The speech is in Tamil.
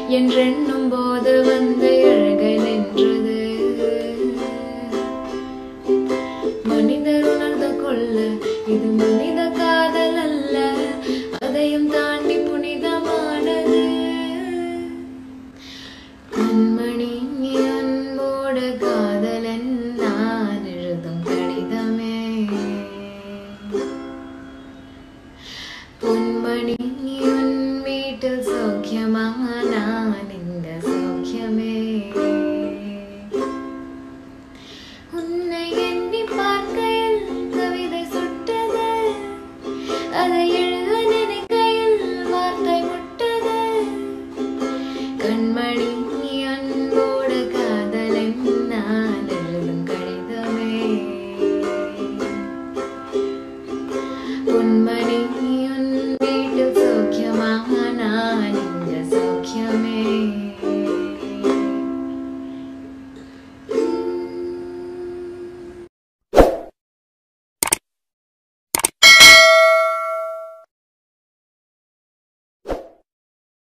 என்றெண்ணும் போது வந்து அழகை நின்றது மனிதர் உணர்ந்து கொள்ள இது மனித காதல் அல்ல அதையும் தாண்டி புனிதமானது கண்மணி அன்போட காதலன் நான் எழுதும் கடிதமே பொன்மணி உன் வீட்டில் சௌக்கியமா நான் இந்த சௌக்கியமே